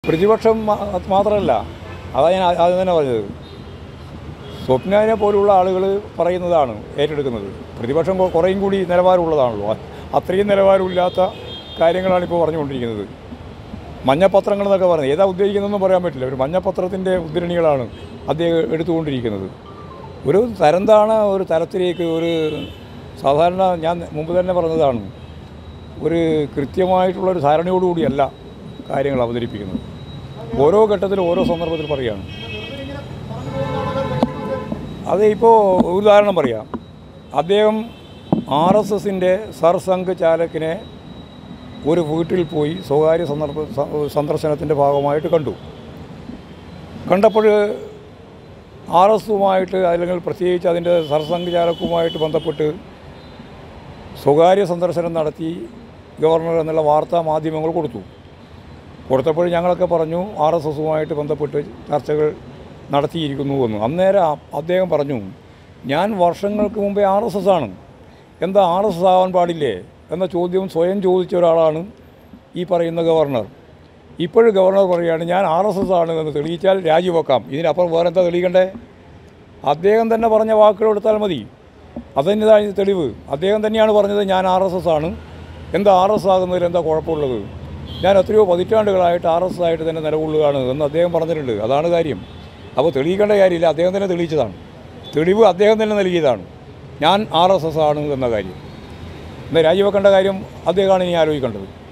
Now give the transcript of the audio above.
പ്രതിപക്ഷം മാ- മാത്രമല്ല അതാ ഞാൻ ആ- ആദ്യം തന്നെ പറഞ്ഞത് സ്വപ്നനെ പോലുള്ള ആളുകൾ പറയുന്നതാണ് ഏറ്റെടുക്കുന്നത് പ്രതിപക്ഷം കൊ- കുറേയും കൂടി നിലവാരമുള്ളതാണല്ലോ അ- അത്രയും നിലവാരമില്ലാത്ത കാര്യങ്ങളാണ് ഇപ്പോൾ പറഞ്ഞുകൊണ്ടിരിക്കുന്നത് മഞ്ഞപ്പത്രങ്ങൾ എന്നൊക്കെ പറയുന്നത് ഏതാ ഉദ്ദേശിക്കുന്നതെന്നും പറയാൻ പറ്റില്ല ഒരു മഞ്ഞപ്പത്രത്തിൻ്റെ ഉദ്ധരണികളാണ് അദ്ദേഹം എടുത്തുകൊണ്ടിരിക്കുന്നത് ഒരു തരംതാണ ഒരു തരത്തിലേക്ക് ഒരു സാധാരണ ഞാൻ മുമ്പ് തന്നെ പറഞ്ഞതാണ് ഒരു കൃത്യമായിട്ടുള്ളൊരു ധാരണയോടുകൂടിയല്ല കാര്യങ്ങൾ അവതരിപ്പിക്കുന്നത് ഓരോ ഘട്ടത്തിലും ഓരോ സന്ദർഭത്തിൽ പറയുകയാണ് അത് ഇപ്പോൾ ഉദാഹരണം പറയാം അദ്ദേഹം ആർ എസ് എസിൻ്റെ സർസംഘ് ചാലക്കിനെ ഒരു വീട്ടിൽ പോയി സ്വകാര്യ സന്ദർഭ സ- സന്ദർശനത്തിൻ്റെ ഭാഗമായിട്ട് കണ്ടു കണ്ടപ്പോൾ ആർ എസുമായിട്ട് അല്ലെങ്കിൽ പ്രത്യേകിച്ച് അതിൻ്റെ സർസംഘ് ചാലക്കുമായിട്ട് ബന്ധപ്പെട്ട് സ്വകാര്യ സന്ദർശനം നടത്തി ഗവർണർ എന്നുള്ള വാർത്താ മാധ്യമങ്ങൾ കൊടുത്തു കൊടുത്തപ്പോൾ ഞങ്ങളൊക്കെ പറഞ്ഞു ആർ എസ് എസുമായിട്ട് ബന്ധപ്പെട്ട് ചർച്ചകൾ നടത്തിയിരിക്കുന്നു എന്ന് അന്നേരം അ- അദ്ദേഹം പറഞ്ഞു ഞാൻ വർഷങ്ങൾക്ക് മുമ്പേ ആർ എസ് എസ് ആണ് എന്താ ആർ എസ് എസ് ആവാൻ പാടില്ലേ എന്ന ചോദ്യം സ്വയം ചോദിച്ച ഒരാളാണ് ഈ പറയുന്ന ഗവർണർ ഇപ്പോഴും ഗവർണർ പറയുകയാണ് ഞാൻ ആർ എസ് എസ് ആണ് എന്ന് തെളിയിച്ചാൽ രാജിവെക്കാം ഇതിനപ്പുറം വേറെ എന്താ തെളിയിക്കണ്ടേ അദ്ദേഹം തന്നെ പറഞ്ഞ വാക്കുകൾ എടുത്താൽ മതി അതന്നെതാണ് തെളിവ് അദ്ദേഹം തന്നെയാണ് പറഞ്ഞത് ഞാൻ ആർ എസ് എസ് ആണ് എന്താ ആർ എസ് ആകുന്നതിൽ എന്താ കുഴപ്പമുള്ളത് ഞാൻ എത്രയോ പതിറ്റാണ്ടുകളായിട്ട് ആർ എസ് ആയിട്ട് തന്നെ നിലകൊള്ളുകയാണ് എന്ന് അദ്ദേഹം പറഞ്ഞിട്ടുണ്ട് അതാണ് കാര്യം അപ്പോൾ തെളിയിക്കേണ്ട കാര്യമില്ല അദ്ദേഹം തന്നെ തെളിയിച്ചതാണ് തെളിവ് അദ്ദേഹം തന്നെ നൽകിയതാണ് ഞാൻ ആർ എസ് എസ് ആണ് എന്ന കാര്യം എന്നാൽ രാജിവെക്കേണ്ട കാര്യം അദ്ദേഹമാണ് ഇനി ആലോചിക്കേണ്ടത്